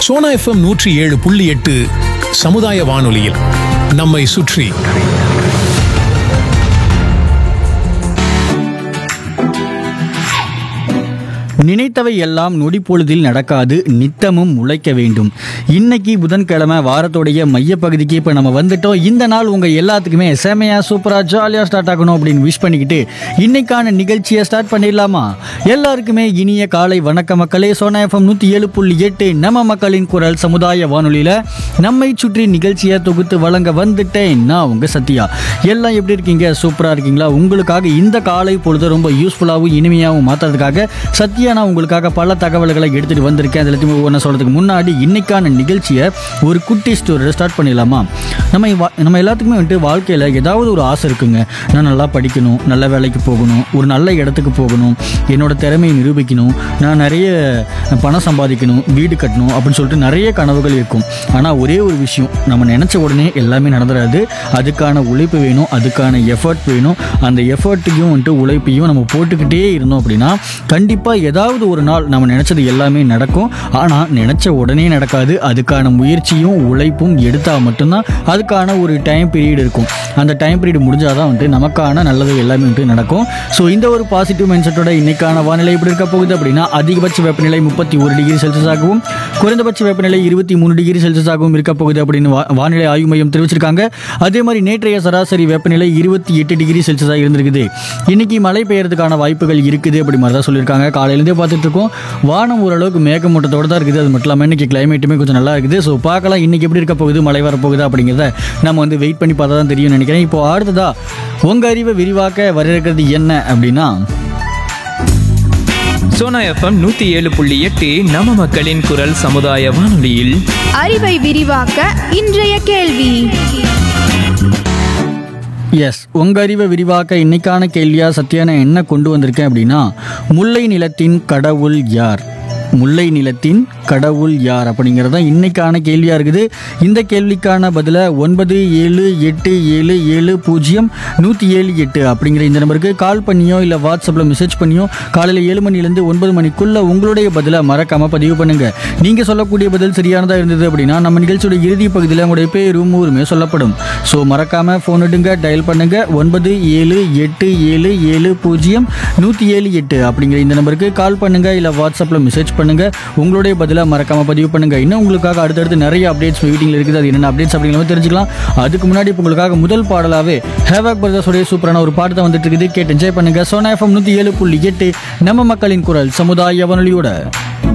Sona FM நூற்றி ஏழு புள்ளி எட்டு சமுதாய வானொலியில் நம்மை சுற்றி நினைத்தவை எல்லாம் நொடிப்பொழுதில் நடக்காது நித்தமும் உழைக்க வேண்டும் இன்னைக்கு புதன்கிழமை வாரத்தோடைய மையப்பகுதிக்கு இப்போ நம்ம வந்துட்டோம் இந்த நாள் உங்கள் எல்லாத்துக்குமே செமையா சூப்பராக ஜாலியாக ஸ்டார்ட் ஆகணும் அப்படின்னு விஷ் பண்ணிக்கிட்டு இன்னைக்கான நிகழ்ச்சியை ஸ்டார்ட் பண்ணிடலாமா எல்லாருக்குமே இனிய காலை வணக்க மக்களே சோனா எஃப்எம் நூற்றி ஏழு புள்ளி எட்டு நம்ம மக்களின் குரல் சமுதாய வானொலியில் நம்மை சுற்றி நிகழ்ச்சியை தொகுத்து வழங்க வந்துட்டேன் நான் உங்கள் சத்யா எல்லாம் எப்படி இருக்கீங்க சூப்பராக இருக்கீங்களா உங்களுக்காக இந்த காலை பொழுது ரொம்ப யூஸ்ஃபுல்லாகவும் இனிமையாகவும் மாற்றுறதுக்காக சத்யா நான் உங்களுக்காக பல தகவல்களை எடுத்துகிட்டு வந்திருக்கேன் அது எல்லாத்தையுமே ஒன்று சொல்கிறதுக்கு முன்னாடி இன்னைக்கான நிகழ்ச்சியை ஒரு குட்டி ஸ்டோரியில் ஸ்டார்ட் பண்ணிடலாமா நம்ம வா- நம்ம எல்லாத்துக்குமே வந்துட்டு வாழ்க்கையில் ஏதாவது ஒரு ஆசை இருக்குங்க நான் நல்லா படிக்கணும் நல்ல வேலைக்கு போகணும் ஒரு நல்ல இடத்துக்கு போகணும் என்னோட திறமையை நிரூபிக்கணும் நான் நிறைய பணம் சம்பாதிக்கணும் வீடு கட்டணும் அப்படின்னு சொல்லிட்டு நிறைய கனவுகள் இருக்கும் ஆனால் ஒரே ஒரு விஷயம் நம்ம நினச்ச உடனே எல்லாமே நடந்துடாது அதுக்கான உழைப்பு வேணும் அதுக்கான எஃபர்ட் வேணும் அந்த எஃபர்ட்டையும் வந்துட்டு உழைப்பையும் நம்ம போட்டுக்கிட்டே இருந்தோம் அப்படின்னா கண்டிப்பாக ஏதாவது ஒரு நாள் நம்ம நினச்சது எல்லாமே நடக்கும் ஆனால் நினச்ச உடனே நடக்காது அதுக்கான முயற்சியும் உழைப்பும் எடுத்தால் மட்டும்தான் அதுக்கான ஒரு டைம் பீரியட் இருக்கும் அந்த டைம் பீரியட் முடிஞ்சால் தான் வந்துட்டு நமக்கான நல்லது எல்லாமே வந்துட்டு நடக்கும் ஸோ இந்த ஒரு பாசிட்டிவ் மைண்ட் செட்டோட இன்னைக்கான வானிலை எப்படி இருக்க போகுது அப்படின்னா அதிகபட்ச வெப்பநிலை முப்பத்தி ஒரு டிகிரி செல்சியஸாகவும் குறைந்தபட்ச வெப்பநிலை இருபத்தி மூணு டிகிரி செல்சியஸாகவும் இருக்க போகுது அப்படின்னு வா- வானிலை ஆய்வு மையம் தெரிவிச்சிருக்காங்க அதே மாதிரி நேற்றைய சராசரி வெப்பநிலை இருபத்தி எட்டு டிகிரி செல்சியஸாக இருந்திருக்குது இன்னைக்கு மழை பெய்யறதுக்கான வாய்ப்புகள் இருக்குது அப்படி மாதிரி தான் சொல்லியிருக்காங்க காலையிலேருந்தே பார்த்துட்டு இருக்கோம் வானம் ஓரளவுக்கு மேகமூட்டத்தோட தான் இருக்குது அது மட்டும் இல்லாமல் இன்னைக்கு கிளைமேட்டுமே கொஞ்சம் நல்லா இருக்குது ஸோ பார்க்கலாம் இன்னைக்கு எப்படி இருக்க போகுது மழை வரப்போகுது அப்படிங்கிறத நம்ம வந்து வெயிட் பண்ணி பார்த்தா தான் தெரியும் நினைக்கிறேன் இப்போ அடுத்ததா உங்க அறிவை விரிவாக்க வர இருக்கிறது என்ன அப்படின்னா சோனா எஃப்எம் நூத்தி ஏழு புள்ளி எட்டு நம்ம மக்களின் குரல் சமுதாய வானொலியில் அறிவை விரிவாக்க இன்றைய கேள்வி எஸ் உங்க அறிவை விரிவாக்க இன்னைக்கான கேள்வியா சத்யா நான் என்ன கொண்டு வந்திருக்கேன் அப்படின்னா முல்லை நிலத்தின் கடவுள் யார் முல்லை நிலத்தின் கடவுள் யார் அப்படிங்கிறது தான் இன்னைக்கான கேள்வியா இருக்குது இந்த கேள்விக்கான பதிலை ஒன்பது ஏழு எட்டு ஏழு ஏழு பூஜ்ஜியம் நூற்றி ஏழு எட்டு அப்படிங்கிற இந்த நம்பருக்கு கால் பண்ணியோ இல்லை வாட்ஸ்அப்பில் மெசேஜ் பண்ணியோ காலையில் ஏழு மணிலேருந்து ஒன்பது மணிக்குள்ள உங்களுடைய பதிலை மறக்காம பதிவு பண்ணுங்க நீங்க சொல்லக்கூடிய பதில் சரியானதா இருந்தது அப்படின்னா நம்ம நிகழ்ச்சியோட இறுதி பகுதியில் உங்களுடைய பேரும் ஊருமே சொல்லப்படும் ஸோ மறக்காம ஃபோன் எடுங்க டயல் பண்ணுங்க ஒன்பது ஏழு எட்டு ஏழு ஏழு பூஜ்ஜியம் நூற்றி ஏழு எட்டு அப்படிங்கிற இந்த நம்பருக்கு கால் பண்ணுங்க இல்லை வாட்ஸ்அப்பில் மெசேஜ் பண்ணுங்க உங்களுடைய பதிலை மறக்காம பதிவு பண்ணுங்க இன்னும் உங்களுக்காக அடுத்தடுத்து நிறைய அப்டேட்ஸ் வெயிட்டிங்ல இருக்குது அது என்னென்ன அப்டேட்ஸ் அப்படிங்கிறத தெரிஞ்சுக்கலாம் அதுக்கு முன்னாடி இப்போ உங்களுக்காக முதல் பாடலாவே ஹேவாக் பிரதர்ஸோடைய சூப்பரான ஒரு பாட்டு தான் வந்துட்டு இருக்குது கேட்டு என்ஜாய் பண்ணுங்க சோனா எஃப்எம் நூற்றி ஏழு புள்ளி எட்டு நம்ம மக்களின் குரல் சமுதாய வானொலியோட